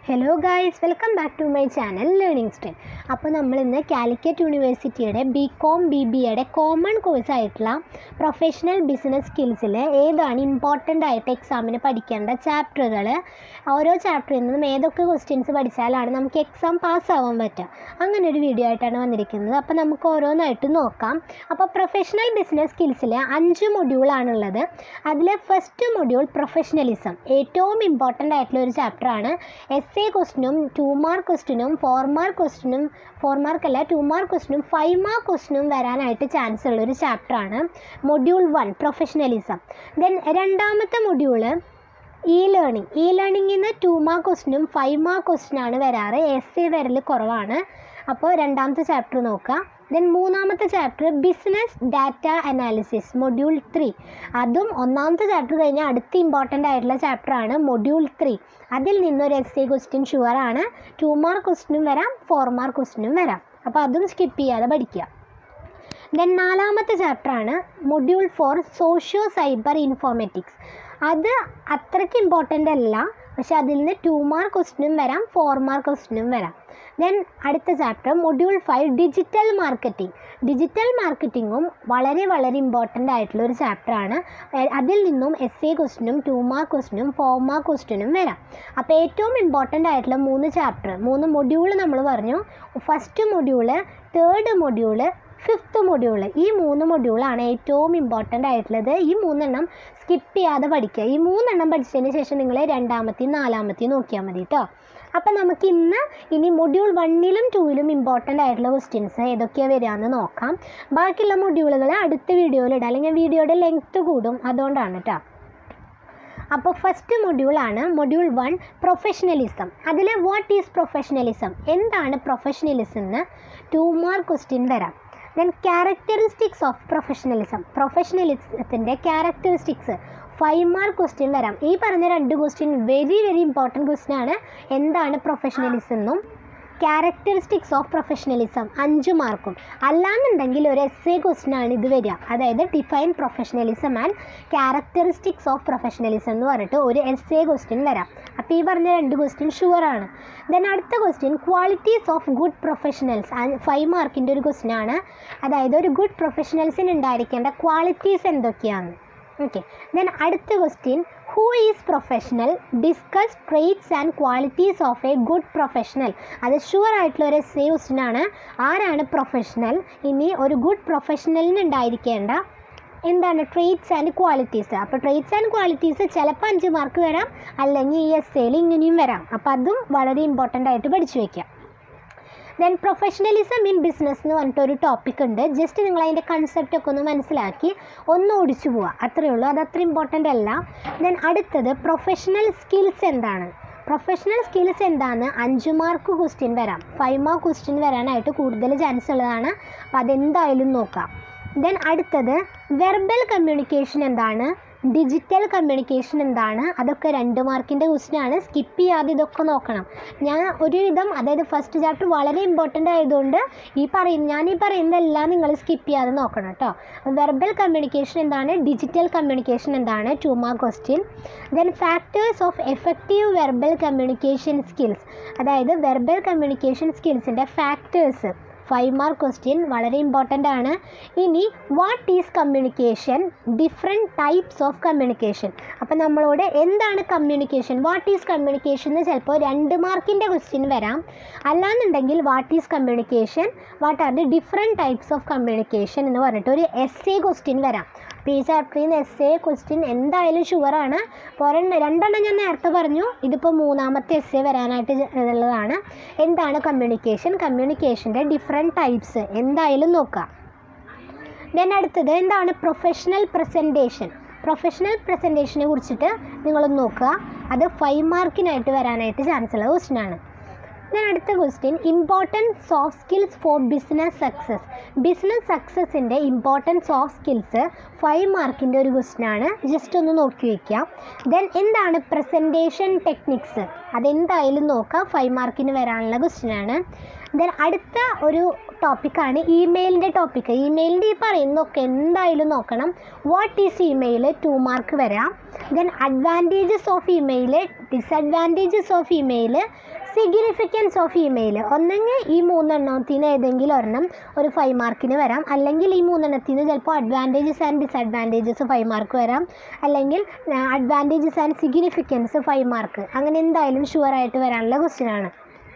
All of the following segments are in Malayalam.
hello guys welcome back to my channel learning style അപ്പോൾ നമ്മൾ ഇന്ന് കാലിക്കറ്റ് യൂണിവേഴ്സിറ്റിയുടെ ബി കോം ബി ബി എയുടെ കോമൺ കോഴ്സ് ആയിട്ടുള്ള പ്രൊഫഷണൽ ബിസിനസ് സ്കിൽസിൽ ഏതാണ് ഇമ്പോർട്ടൻ്റ് ആയിട്ട് എക്സാമിന് പഠിക്കേണ്ട ചാപ്റ്ററുകൾ ഓരോ ചാപ്റ്ററിൽ നിന്നും ഏതൊക്കെ ക്വസ്റ്റ്യൻസ് പഠിച്ചാലാണ് നമുക്ക് എക്സാം പാസ്സാവാൻ പറ്റുക അങ്ങനെ ഒരു വീഡിയോ ആയിട്ടാണ് വന്നിരിക്കുന്നത് അപ്പോൾ നമുക്ക് ഓരോന്നായിട്ട് നോക്കാം അപ്പോൾ പ്രൊഫഷണൽ ബിസിനസ് സ്കിൽസിൽ അഞ്ച് മൊഡ്യൂളാണുള്ളത് അതിൽ ഫസ്റ്റ് മൊഡ്യൂൾ പ്രൊഫഷണലിസം ഏറ്റവും ഇമ്പോർട്ടൻ്റ് ആയിട്ടുള്ള ഒരു ചാപ്റ്ററാണ് എസ് എ ക്വസ്റ്റിനും ടു മാർക്ക് ക്വസ്റ്റിനും ഫോർ മാർക്ക് ക്വസ്റ്റിനും ഫോർ മാർക്ക് അല്ല ടു മാർക്ക് ക്വസ്റ്റിനും ഫൈവ് മാർക്ക് ക്വസ്റ്റിനും വരാനായിട്ട് ചാൻസ് ഉള്ള ഒരു ചാപ്റ്ററാണ് മൊഡ്യൂൾ വൺ പ്രൊഫഷണലിസം ദെൻ രണ്ടാമത്തെ മൊഡ്യൂള് ഇ ലേണിംഗ് ഇ ലേണിംഗിൽ നിന്ന് ടു മാർക്ക് ക്വസ്റ്റിനും ഫൈവ് മാർക്ക് ക്വസ്റ്റിനാണ് വരാറ് എസ് എ വരൽ കുറവാണ് അപ്പോൾ രണ്ടാമത്തെ ചാപ്റ്റർ നോക്കുക ദെൻ മൂന്നാമത്തെ chapter business data analysis module three അതും ഒന്നാമത്തെ ചാപ്റ്റർ കഴിഞ്ഞാൽ അടുത്ത ഇമ്പോർട്ടൻ്റ് ആയിട്ടുള്ള ചാപ്റ്ററാണ് മൊഡ്യൂൾ ത്രീ അതിൽ നിന്നൊരു എസ് എ ക്വസ്റ്റ്യൻ ഷുവറാണ് ടു മാർക്ക് ക്വസ്റ്റിനും വരാം ഫോർ മാർക്ക് ക്വസ്റ്റിനും വരാം അപ്പോൾ അതും സ്കിപ്പ് ചെയ്യാതെ പഠിക്കുക ദെൻ നാലാമത്തെ ചാപ്റ്ററാണ് module four socio cyber informatics അത് അത്രയ്ക്ക് ഇമ്പോർട്ടൻ്റ് അല്ല പക്ഷെ അതിൽ നിന്ന് ടു മാർക്ക് ക്വസ്റ്റിനും വരാം ഫോർ മാർക്ക് ക്വസ്റ്റിനും വരാം ദെൻ അടുത്ത chapter module five digital marketing digital മാർക്കറ്റിങ്ങും വളരെ വളരെ ഇമ്പോർട്ടൻ്റ് ആയിട്ടുള്ള ഒരു ചാപ്റ്ററാണ് അതിൽ നിന്നും എസ് എ ക്വസ്റ്റിനും ടു മാർക്ക് ക്വസ്റ്റിനും ഫോർ മാർക്ക് ക്വസ്റ്റിനും വരാം അപ്പോൾ ഏറ്റവും ഇമ്പോർട്ടൻ്റ് ആയിട്ടുള്ള മൂന്ന് ചാപ്റ്റർ മൂന്ന് മൊഡ്യൂൾ നമ്മൾ പറഞ്ഞു first module third module fifth module ഈ മൂന്ന് മൊഡ്യൂളാണ് ഏറ്റവും ഇമ്പോർട്ടൻ്റ് ആയിട്ടുള്ളത് ഈ മൂന്നെണ്ണം സ്കിപ്പ് ചെയ്യാതെ പഠിക്കുക ഈ മൂന്നെണ്ണം പഠിച്ചതിന് ശേഷം നിങ്ങൾ രണ്ടാമത്തെയും നാലാമത്തെയും നോക്കിയാൽ മതി കേട്ടോ അപ്പം നമുക്ക് ഇന്ന് ഇനി മൊഡ്യൂൾ വണ്ണിലും ടൂവിലും ഇമ്പോർട്ടൻ്റ് ആയിട്ടുള്ള ക്വസ്റ്റ്യൻസ് ഏതൊക്കെയാണ് വരികയെന്ന് നോക്കാം ബാക്കിയുള്ള മൊഡ്യൂളുകൾ അടുത്ത വീഡിയോയിൽ ഇടാം അല്ലെങ്കിൽ വീഡിയോയുടെ ലെങ്ത്ത് കൂടും അതുകൊണ്ടാണ് കേട്ടോ അപ്പോൾ ഫസ്റ്റ് മൊഡ്യൂളാണ് മൊഡ്യൂൾ വൺ പ്രൊഫഷണലിസം അതിൽ വാട്ട് ഈസ് പ്രൊഫഷണലിസം എന്താണ് പ്രൊഫഷണലിസം എന്ന് ടു മാർക്ക് ക്വസ്റ്റ്യൻ വരാം ദെൻ ക്യാരക്ടറിസ്റ്റിക്സ് ഓഫ് പ്രൊഫഷണലിസം പ്രൊഫഷണലിസത്തിൻ്റെ ക്യാരക്ടറിസ്റ്റിക്സ് ഫൈവ് മാർക്ക് ക്വസ്റ്റ്യൻ വരാം ഈ പറഞ്ഞ രണ്ട് question very very important question ആണ് എന്താണ് പ്രൊഫഷണലിസം എന്നും ക്യാരക്ടറിസ്റ്റിക്സ് ഓഫ് പ്രൊഫഷണലിസം അഞ്ച് മാർക്കും അല്ലാന്നുണ്ടെങ്കിൽ ഒരു എസ് എ ക്വസ്റ്റ്യൻ ആണ് ഇത് വരിക അതായത് define professionalism and characteristics of professionalism എന്ന് പറഞ്ഞിട്ട് ഒരു എസ് എ ക്വസ്റ്റ്യൻ വരാം അപ്പോൾ ഈ പറഞ്ഞ രണ്ട് ക്വസ്റ്റ്യൻ ഷുവറാണ് ദെൻ അടുത്ത question qualities of good professionals five മാർക്കിൻ്റെ ഒരു ക്വസ്റ്റ്യൻ ആണ് അതായത് ഒരു ഗുഡ് പ്രൊഫഷണൽസിന് ഉണ്ടായിരിക്കേണ്ട ക്വാളിറ്റീസ് എന്തൊക്കെയാണ് ഓക്കെ ദെൻ അടുത്ത question who is professional discuss traits and qualities of a good professional അത് ഷുവർ ആയിട്ടുള്ള ഒരു എസ് എ ക്വസ്റ്റ്യൻ ആണ് ആരാണ് പ്രൊഫഷണൽ ഇനി ഒരു ഗുഡ് പ്രൊഫഷണലിന് ഉണ്ടായിരിക്കേണ്ട എന്താണ് ട്രേറ്റ്സ് ആൻഡ് ക്വാളിറ്റീസ് അപ്പോൾ ട്രേറ്റ്സ് ആൻഡ് ക്വാളിറ്റീസ് ചിലപ്പോൾ അഞ്ച് മാർക്ക് വരാം അല്ലെങ്കിൽ ഈ എസ് എയിൽ ഇങ്ങനെയും വരാം അപ്പോൾ അതും വളരെ ഇമ്പോർട്ടൻ്റ് ആയിട്ട് പഠിച്ചു വയ്ക്കാം ദെൻ പ്രൊഫഷണലിസം ഇൻ ബിസിനസ് എന്ന് പറഞ്ഞിട്ടൊരു ടോപ്പിക് ഉണ്ട് ജസ്റ്റ് നിങ്ങൾ അതിൻ്റെ കൺസെപ്റ്റ് ഒക്കെ ഒന്ന് മനസ്സിലാക്കി ഒന്ന് ഓടിച്ചു പോവുക അത്രയേ ഉള്ളൂ അത് അത്ര ഇമ്പോർട്ടൻ്റ് അല്ല ദെൻ അടുത്തത് പ്രൊഫഷണൽ സ്കിൽസ് എന്താണ് പ്രൊഫഷണൽ സ്കിൽസ് എന്താണെന്ന് അഞ്ച് മാർക്ക് ക്വസ്റ്റ്യൻ വരാം ഫൈവ് മാർക്ക് ക്വസ്റ്റ്യൻ വരാനായിട്ട് കൂടുതൽ ചാൻസ് ഉള്ളതാണ് അപ്പോൾ അതെന്തായാലും നോക്കാം ദെൻ അടുത്തത് വെർബൽ കമ്മ്യൂണിക്കേഷൻ എന്താണ് ഡിജിറ്റൽ കമ്മ്യൂണിക്കേഷൻ എന്താണ് അതൊക്കെ രണ്ട് മാർക്കിൻ്റെ ക്വസ്റ്റ്യനാണ് സ്കിപ്പ് ചെയ്യാതെ ഇതൊക്കെ നോക്കണം ഞാൻ ഒരുവിധം അതായത് ഫസ്റ്റ് ചാപ്റ്റർ വളരെ ഇമ്പോർട്ടൻ്റ് ആയതുകൊണ്ട് ഈ പറയും ഞാൻ ഈ പറയുന്നതെല്ലാം നിങ്ങൾ സ്കിപ്പ് ചെയ്യാതെ നോക്കണം കേട്ടോ വെർബൽ കമ്മ്യൂണിക്കേഷൻ എന്താണ് ഡിജിറ്റൽ കമ്മ്യൂണിക്കേഷൻ എന്താണ് two mark question then factors of effective verbal communication skills അതായത് വെർബൽ കമ്മ്യൂണിക്കേഷൻ സ്കിൽസിൻ്റെ ഫാക്ടേഴ്സ് ഫൈവ് മാർക്ക് ക്വസ്റ്റ്യൻ വളരെ ഇമ്പോർട്ടൻ്റ് ആണ് ഇനി what is communication different types of communication അപ്പം നമ്മളോട് എന്താണ് കമ്മ്യൂണിക്കേഷൻ വാട്ട് ഈസ് കമ്മ്യൂണിക്കേഷൻ എന്ന് ചിലപ്പോൾ രണ്ട് മാർക്കിൻ്റെ ക്വസ്റ്റ്യൻ വരാം അല്ലാന്നുണ്ടെങ്കിൽ what is communication what are the different types of communication എന്ന് പറഞ്ഞിട്ട് ഒരു എസ് എ ക്വസ്റ്റ്യൻ വരാം അപ്പോൾ ഈ ചാപ്റ്ററിൽ നിന്ന് എസ് എ ക്വസ്റ്റ്യൻ എന്തായാലും ഷുവറാണ് ഒരെണ്ണം രണ്ടെണ്ണം ഞാൻ നേരത്തെ പറഞ്ഞു ഇതിപ്പോൾ മൂന്നാമത്തെ എസ് എ വരാനായിട്ട് ഉള്ളതാണ് എന്താണ് കമ്മ്യൂണിക്കേഷൻ കമ്മ്യൂണിക്കേഷൻ്റെ ഡിഫറെൻറ്റ് ടൈപ്സ് എന്തായാലും നോക്കാം ദെൻ അടുത്തത് എന്താണ് പ്രൊഫഷണൽ പ്രസൻറ്റേഷൻ പ്രൊഫഷണൽ പ്രസൻറ്റേഷനെ കുറിച്ചിട്ട് നിങ്ങളൊന്ന് നോക്കുക അത് ഫൈവ് മാർക്കിനായിട്ട് വരാനായിട്ട് ചാൻസ് ഉള്ള ക്വസ്റ്റ്യൻ ആണ് ദെൻ അടുത്ത question important soft skills for business success business സക്സസിൻ്റെ ഇമ്പോർട്ടൻറ്റ് സോഫ്റ്റ് സ്കിൽസ് ഫൈവ് മാർക്കിൻ്റെ ഒരു ക്വസ്റ്റ്യൻ ആണ് ജസ്റ്റ് ഒന്ന് നോക്കി വയ്ക്കാം ദെൻ എന്താണ് പ്രസൻറ്റേഷൻ ടെക്നിക്സ് അതെന്തായാലും നോക്കാം ഫൈവ് മാർക്കിന് വരാനുള്ള ക്വസ്റ്റ്യനാണ് ദെൻ അടുത്ത ഒരു ടോപ്പിക്കാണ് ഇമെയിലിൻ്റെ ടോപ്പിക്ക് ഇമെയിലിൻ്റെ ഈ പറയുന്നതൊക്കെ എന്തായാലും നോക്കണം what is email two mark വരാം then advantages of email disadvantages of email significance of email ഒന്നെങ്കിൽ ഈ മൂന്നെണ്ണത്തിന് ഏതെങ്കിലും ഒരെണ്ണം ഒരു ഫൈവ് മാർക്കിന് വരാം അല്ലെങ്കിൽ ഈ മൂന്നെണ്ണത്തിന് ചിലപ്പോൾ advantages and disadvantages five mark വരാം അല്ലെങ്കിൽ advantages and significance five mark അങ്ങനെ എന്തായാലും ഷുവറായിട്ട് വരാനുള്ള ക്വസ്റ്റ്യനാണ്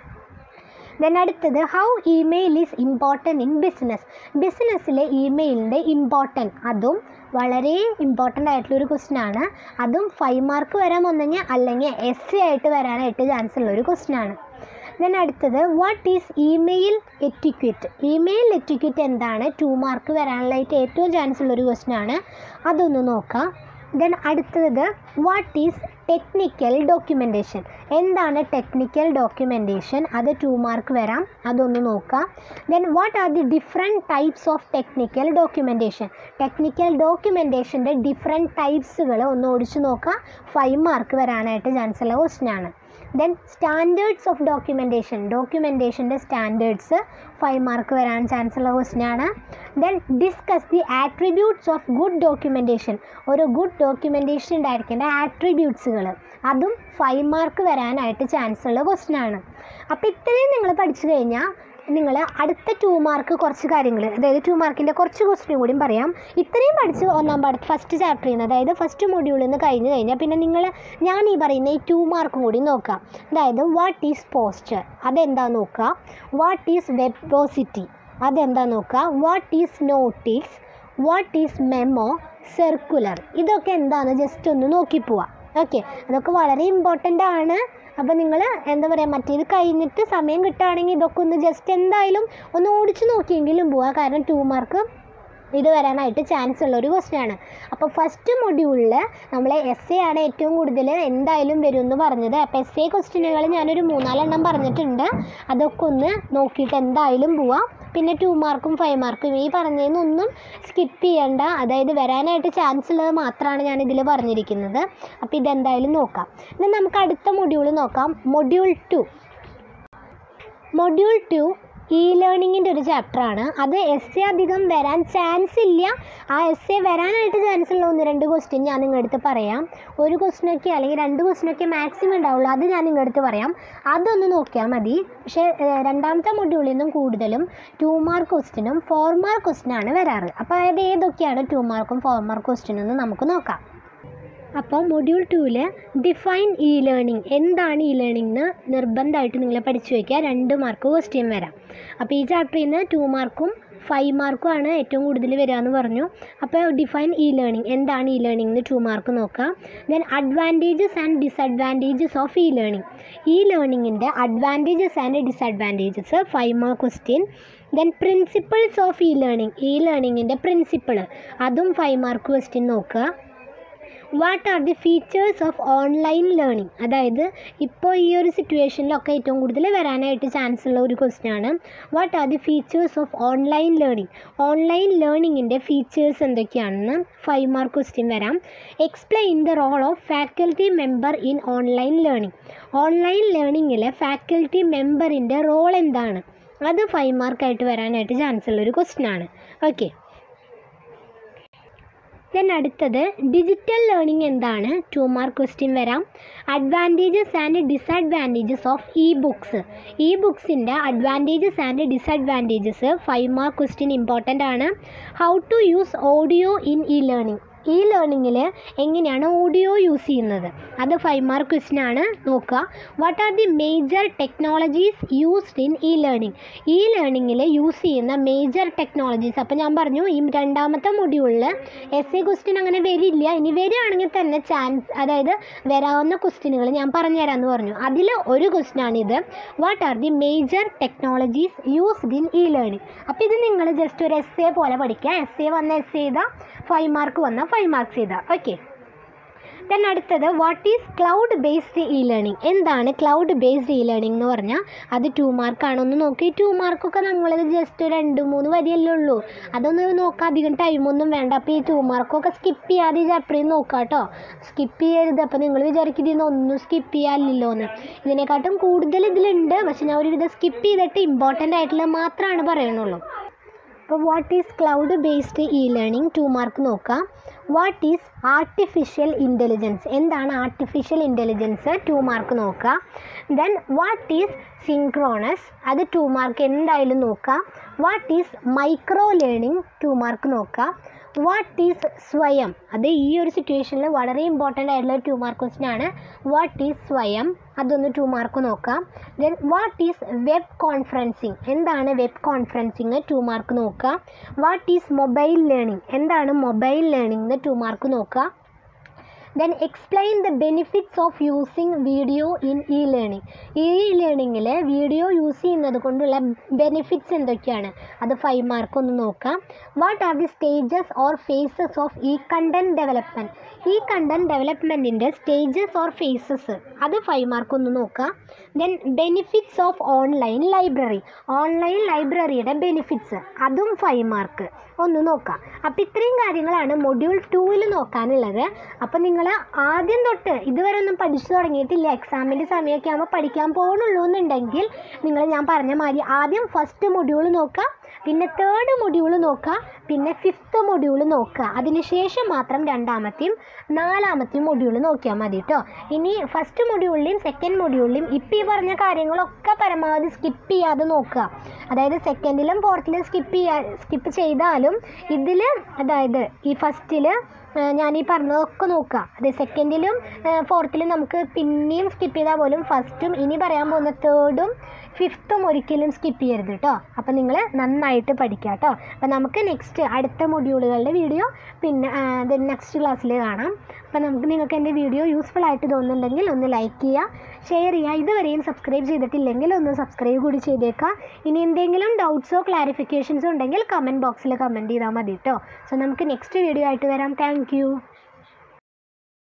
ദെൻ അടുത്തത് how email is important in business ബിസിനസ്സിലെ ഇമെയിലിൻ്റെ ഇമ്പോർട്ടൻറ്റ് അതും വളരെ ഇമ്പോർട്ടൻ്റ് ആയിട്ടുള്ള ഒരു ക്വസ്റ്റ്യൻ ആണ് അതും ഫൈവ് മാർക്ക് വരാൻ ഒന്നെങ്കിൽ അല്ലെങ്കിൽ എസ് സി ആയിട്ട് വരാനായിട്ട് ചാൻസ് ഉള്ള ഒരു ക്വസ്റ്റ്യൻ ആണ് ദെൻ അടുത്തത് what is email etiquette email etiquette എന്താണ് ടു മാർക്ക് വരാനായിട്ട് ഏറ്റവും ചാൻസ് ഉള്ളൊരു ക്വസ്റ്റ്യൻ ആണ് അതൊന്ന് നോക്കാം ദെൻ അടുത്തത് വാട്ട് ഈസ് ടെക്നിക്കൽ ഡോക്യുമെൻറ്റേഷൻ എന്താണ് ടെക്നിക്കൽ ഡോക്യുമെൻറ്റേഷൻ അത് ടു മാർക്ക് വരാം അതൊന്ന് നോക്കാം then what are the different types of technical documentation technical ഡോക്യുമെൻറ്റേഷൻ്റെ ഡിഫറെൻറ്റ് ടൈപ്സുകൾ ഒന്ന് ഓടിച്ചു നോക്കാം ഫൈവ് മാർക്ക് വരാനായിട്ട് ചാൻസ് ഉള്ള ക്വസ്റ്റ്യൻ ആണ് ദെൻ സ്റ്റാൻഡേർഡ്സ് ഓഫ് ഡോക്യുമെൻറ്റേഷൻ ഡോക്യുമെൻറ്റേഷൻ്റെ സ്റ്റാൻഡേർഡ്സ് ഫൈവ് മാർക്ക് വരാൻ ചാൻസ് ഉള്ള ക്വസ്റ്റ്യൻ ആണ് then discuss the attributes of good documentation ഒരു ഗുഡ് ഡോക്യുമെൻറ്റേഷൻ ഉണ്ടായിരിക്കേണ്ട ആട്രിബ്യൂട്ട്സുകൾ അതും ഫൈവ് മാർക്ക് വരാനായിട്ട് ചാൻസ് ഉള്ള ക്വസ്റ്റ്യൻ ആണ് അപ്പോൾ ഇത്രയും നിങ്ങൾ പഠിച്ചു കഴിഞ്ഞാൽ നിങ്ങൾ അടുത്ത ടു മാർക്ക് കുറച്ച് കാര്യങ്ങൾ അതായത് ടു മാർക്കിൻ്റെ കുറച്ച് ക്വസ്റ്റ്യൻ കൂടിയും പറയാം ഇത്രയും പഠിച്ച് ഒന്നാം പാഠ ഫസ്റ്റ് ചാപ്റ്ററിൽ നിന്ന് അതായത് ഫസ്റ്റ് മൊഡ്യൂളിൽ നിന്ന് കഴിഞ്ഞ് കഴിഞ്ഞാൽ പിന്നെ നിങ്ങൾ ഞാൻ ഈ പറയുന്ന ഈ ടു മാർക്കും കൂടി നോക്കാം അതായത് വാട്ട് ഈസ് പോസ്റ്റർ അതെന്താ നോക്കുക വാട്ട് ഈസ് വെബോസിറ്റി അതെന്താ നോക്കുക what is notice what is memo circular ഇതൊക്കെ എന്താണെന്ന് ജസ്റ്റ് ഒന്ന് നോക്കി പോവാം ഓക്കെ അതൊക്കെ വളരെ ഇമ്പോർട്ടൻ്റ് ആണ് അപ്പോൾ നിങ്ങൾ എന്താ പറയുക മറ്റേത് കഴിഞ്ഞിട്ട് സമയം കിട്ടുകയാണെങ്കിൽ ഇതൊക്കെ ഒന്ന് ജസ്റ്റ് എന്തായാലും ഒന്ന് ഓടിച്ച് നോക്കിയെങ്കിലും പോവുക കാരണം ടു മാർക്ക് ഇത് വരാനായിട്ട് ചാൻസ് ഉള്ള ഒരു ക്വസ്റ്റ്യൻ ആണ് അപ്പോൾ ഫസ്റ്റ് മൊഡ്യൂളിൽ നമ്മൾ എസ് എ ആണ് ഏറ്റവും കൂടുതൽ എന്തായാലും വരും എന്ന് പറഞ്ഞത് അപ്പോൾ എസ് എ ക്വസ്റ്റ്യനുകൾ ഞാനൊരു മൂന്നാലെണ്ണം പറഞ്ഞിട്ടുണ്ട് അതൊക്കെ ഒന്ന് നോക്കിയിട്ട് എന്തായാലും പോവാം പിന്നെ ടു മാർക്കും ഫൈവ് മാർക്കും ഈ പറഞ്ഞതിനൊന്നും സ്കിപ്പ് ചെയ്യേണ്ട അതായത് വരാനായിട്ട് ചാൻസ് ഉള്ളത് മാത്രമാണ് ഞാൻ ഇതിൽ പറഞ്ഞിരിക്കുന്നത് അപ്പോൾ ഇതെന്തായാലും നോക്കാം ഇനി നമുക്ക് അടുത്ത മൊഡ്യൂൾ നോക്കാം module two module two e ലേണിങ്ങിൻ്റെ ഒരു ചാപ്റ്ററാണ് അത് എസ് എ അധികം വരാൻ ചാൻസ് ഇല്ല ആ എസ് എ വരാനായിട്ട് ചാൻസ് ഉള്ള ഒന്ന് രണ്ട് ക്വസ്റ്റ്യൻ ഞാൻ നിങ്ങളുടെ അടുത്ത് പറയാം ഒരു ക്വസ്റ്റ്യനൊക്കെ അല്ലെങ്കിൽ രണ്ട് ക്വസ്റ്റ്യനൊക്കെ മാക്സിമം ഉണ്ടാവുള്ളൂ അത് ഞാൻ നിങ്ങളുടെ അടുത്ത് പറയാം അതൊന്ന് നോക്കിയാൽ മതി പക്ഷേ ഏഹ്, രണ്ടാമത്തെ മൊഡ്യൂളിൽ നിന്നും കൂടുതലും ടു മാർക്ക് ക്വസ്റ്റ്യനും ഫോർ മാർക്ക് ക്വസ്റ്റ്യനാണ് വരാറ് അപ്പോൾ അതായത് ഏതൊക്കെയാണ് ടു മാർക്കും ഫോർ മാർക്ക് ക്വസ്റ്റ്യനും എന്ന് നമുക്ക് നോക്കാം അപ്പോൾ മൊഡ്യൂൾ ടൂവിൽ ഡിഫൈൻ ഇ ലേണിംഗ് എന്താണ് ഇ ലേണിംഗ് എന്ന് നിർബന്ധമായിട്ട് നിങ്ങൾ പഠിച്ചു വയ്ക്കുക രണ്ട് മാർക്ക് ക്വസ്റ്റ്യൻ വരാം അപ്പോൾ ഈ ചാപ്റ്ററിൽ നിന്ന് ടു മാർക്കും ഫൈവ് മാർക്കും ആണ് ഏറ്റവും കൂടുതൽ വരിക എന്ന് പറഞ്ഞു അപ്പോൾ ഡിഫൈൻ ഇ ലേണിംഗ് എന്താണ് ഇ ലേണിംഗ് എന്ന് ടു മാർക്ക് നോക്കാം then advantages and disadvantages of e learning e ലേണിങ്ങിൻ്റെ advantages and disadvantages five mark question then principles of e learning e ലേണിങ്ങിൻ്റെ പ്രിൻസിപ്പിൾ അതും ഫൈവ് മാർക്ക് ക്വസ്റ്റ്യൻ നോക്കുക what are the features of online learning അതായത് ഇപ്പോൾ ഈ ഒരു സിറ്റുവേഷനിലൊക്കെ ഏറ്റവും കൂടുതൽ വരാനായിട്ട് ചാൻസ് ഉള്ള ഒരു ക്വസ്റ്റ്യൻ ആണ് what are the features of online learning online ലേണിങ്ങിൻ്റെ ഫീച്ചേഴ്സ് എന്തൊക്കെയാണെന്ന് ഫൈവ് മാർക്ക് ക്വസ്റ്റ്യൻ വരാം explain the role of faculty member in online learning online ലേണിങ്ങിലെ ഫാക്കൽറ്റി മെമ്പറിൻ്റെ റോൾ എന്താണ് അത് ഫൈവ് മാർക്കായിട്ട് വരാനായിട്ട് ചാൻസ് ഉള്ള ഒരു ക്വസ്റ്റ്യൻ ആണ് ഓക്കെ ദെൻ അടുത്തത് ഡിജിറ്റൽ ലേണിംഗ് എന്താണ് ടു മാർക്ക് ക്വസ്റ്റ്യൻ വരാം advantages and disadvantages of e books e ബുക്സിൻ്റെ advantages and disadvantages five mark question important ആണ് how to use audio in e learning e ലേണിങ്ങിൽ എങ്ങനെയാണ് ഓഡിയോ യൂസ് ചെയ്യുന്നത് അത് ഫൈവ് മാർക്ക് ക്വസ്റ്റ്യൻ ആണ് നോക്കുക what are the major technologies used in e learning e ലേണിങ്ങിൽ യൂസ് ചെയ്യുന്ന മേജർ ടെക്നോളജീസ് അപ്പോൾ ഞാൻ പറഞ്ഞു ഈ രണ്ടാമത്തെ മൊഡ്യൂളിൽ എസ് എ ക്വസ്റ്റ്യൻ അങ്ങനെ വരില്ല ഇനി വരികയാണെങ്കിൽ തന്നെ ചാൻസ് അതായത് വരാവുന്ന ക്വസ്റ്റ്യനുകൾ ഞാൻ പറഞ്ഞുതരാമെന്ന് പറഞ്ഞു അതിൽ ഒരു ക്വസ്റ്റ്യൻ ആണിത് what are the major technologies used in e learning അപ്പോൾ ഇത് നിങ്ങൾ ജസ്റ്റ് ഒരു എസ് എ പോലെ പഠിക്കുക എസ് എ വന്ന എസ് ചെയ്താൽ ഫൈവ് മാർക്ക് വന്നാൽ ഫൈവ് മാർക്സ് ചെയ്താൽ ഓക്കെ ദെൻ അടുത്തത് what is cloud based e learning എന്താണ് ക്ലൗഡ് ബേസ്ഡ് ഇ ലേണിംഗ് എന്ന് പറഞ്ഞാൽ അത് ടു മാർക്കാണോ ഒന്ന് നോക്കി ടു മാർക്കൊക്കെ നമ്മളത് ജസ്റ്റ് രണ്ട് മൂന്ന് വരിയല്ലേ ഉള്ളൂ അതൊന്ന് നോക്കാം അധികം ടൈമൊന്നും വേണ്ട അപ്പോൾ ഈ ടു മാർക്കൊക്കെ സ്കിപ്പ് ചെയ്യാതെ ഈ ചാപ്റ്ററിൽ നോക്കാം കേട്ടോ സ്കിപ്പ് ചെയ്യരുത് അപ്പോൾ നിങ്ങൾ വിചാരിക്കും ഇതിൽ നിന്ന് ഒന്നും സ്കിപ്പ് ചെയ്യാനില്ലല്ലോ എന്ന് ഇതിനെക്കാട്ടും കൂടുതൽ ഇതിലുണ്ട് പക്ഷെ ഞാൻ ഒരു വിധം സ്കിപ്പ് ചെയ്തിട്ട് ഇമ്പോർട്ടൻ്റ് ആയിട്ടുള്ള മാത്രമാണ് പറയണുള്ളൂ അപ്പോൾ what is cloud based e learning two mark നോക്കാം വാട്ട് ഈസ് ആർട്ടിഫിഷ്യൽ ഇൻ്റലിജൻസ് എന്താണ് ആർട്ടിഫിഷ്യൽ ഇൻ്റലിജൻസ് ടു മാർക്ക് നോക്കുക ദെൻ വാട്ട് ഈസ് സിങ്ക്രോണസ് അത് ടു മാർക്ക് എന്തായാലും നോക്കാം what is micro learning two mark നോക്കാം വാട്ട് ഈസ് സ്വയം അത് ഈ ഒരു സിറ്റുവേഷനിൽ വളരെ ഇമ്പോർട്ടൻ്റ് ആയിട്ടുള്ള ടു മാർക്ക് ക്വസ്റ്റ്യൻ ആണ് വാട്ട് ഈസ് സ്വയം അതൊന്ന് ടു മാർക്ക് നോക്കാം then what is web conferencing എന്താണ് വെബ് കോൺഫറൻസിങ് ടു മാർക്ക് നോക്കുക വാട്ട് ഈസ് മൊബൈൽ ലേണിംഗ് എന്താണ് മൊബൈൽ ലേണിംഗ് ടു മാർക്ക് നോക്കുക then explain the benefits of using video in e learning e ലേണിങ്ങിൽ വീഡിയോ യൂസ് ചെയ്യുന്നത് കൊണ്ടുള്ള ബെനിഫിറ്റ്സ് എന്തൊക്കെയാണ് അത് ഫൈവ് മാർക്ക് ഒന്ന് നോക്കാം what are the stages or phases of e content development e content ഡെവലപ്മെൻറ്റിൻ്റെ സ്റ്റേജസ് ഓർ ഫേസസ് അത് ഫൈവ് മാർക്ക് ഒന്ന് നോക്കാം then benefits of online library online ലൈബ്രറിയുടെ ബെനിഫിറ്റ്സ് അതും ഫൈവ് മാർക്ക് ഒന്ന് നോക്കാം അപ്പോൾ ഇത്രയും കാര്യങ്ങളാണ് മൊഡ്യൂൾ ടൂവിൽ നോക്കാനുള്ളത് അപ്പോൾ നിങ്ങൾ ആദ്യം തൊട്ട് ഇതുവരെ ഒന്നും പഠിച്ചു തുടങ്ങിയിട്ടില്ല എക്സാമിൻ്റെ സമയമൊക്കെ ആകുമ്പോൾ പഠിക്കാൻ പോകണുള്ളൂ എന്നുണ്ടെങ്കിൽ നിങ്ങൾ ഞാൻ പറഞ്ഞ മാതിരി ആദ്യം ഫസ്റ്റ് മൊഡ്യൂൾ നോക്കുക പിന്നെ തേർഡ് മൊഡ്യൂൾ നോക്കുക പിന്നെ ഫിഫ്ത്ത് മൊഡ്യൂൾ നോക്കുക അതിനുശേഷം മാത്രം രണ്ടാമത്തെയും നാലാമത്തെയും മൊഡ്യൂൾ നോക്കിയാൽ മതി കേട്ടോ ഇനി ഫസ്റ്റ് മൊഡ്യൂളിലെയും സെക്കൻഡ് മൊഡ്യൂളിലെയും ഇപ്പം ഈ പറഞ്ഞ കാര്യങ്ങളൊക്കെ പരമാവധി സ്കിപ്പ് ചെയ്യാതെ നോക്കുക അതായത് സെക്കൻഡിലും ഫോർത്തിലും സ്കിപ്പ് ചെയ്യാ സ്കിപ്പ് ചെയ്താലും ഇതിൽ അതായത് ഈ ഫസ്റ്റിൽ ഞാൻ ഈ പറഞ്ഞതൊക്കെ നോക്കുക അതെ സെക്കൻഡിലും ഫോർത്തിലും നമുക്ക് പിന്നെയും സ്കിപ്പ് ചെയ്താൽ പോലും ഫസ്റ്റും ഇനി പറയാൻ പോകുന്ന തേർഡും ഫിഫ്ത്തും ഒരിക്കലും സ്കിപ്പ് ചെയ്യരുത് കേട്ടോ അപ്പം നിങ്ങൾ നന്നായിട്ട് പഠിക്കുക കേട്ടോ അപ്പം നമുക്ക് നെക്സ്റ്റ് അടുത്ത മൊഡ്യൂളുകളുടെ വീഡിയോ പിന്നെ നെക്സ്റ്റ് ക്ലാസ്സിൽ കാണാം അപ്പം നമുക്ക് നിങ്ങൾക്ക് എൻ്റെ വീഡിയോ യൂസ്ഫുൾ ആയിട്ട് തോന്നുന്നുണ്ടെങ്കിൽ ഒന്ന് ലൈക്ക് ചെയ്യുക ഷെയർ ചെയ്യുക ഇതുവരെയും സബ്സ്ക്രൈബ് ചെയ്തിട്ടില്ലെങ്കിൽ ഒന്ന് സബ്സ്ക്രൈബ് കൂടി ചെയ്തേക്കുക ഇനി എന്തെങ്കിലും ഡൗട്ട്സോ ക്ലാരിഫിക്കേഷൻസോ ഉണ്ടെങ്കിൽ കമൻറ്റ് ബോക്സിൽ കമൻറ്റ് ചെയ്താൽ മതി കേട്ടോ സോ നമുക്ക് നെക്സ്റ്റ് വീഡിയോ ആയിട്ട് വരാം താങ്ക്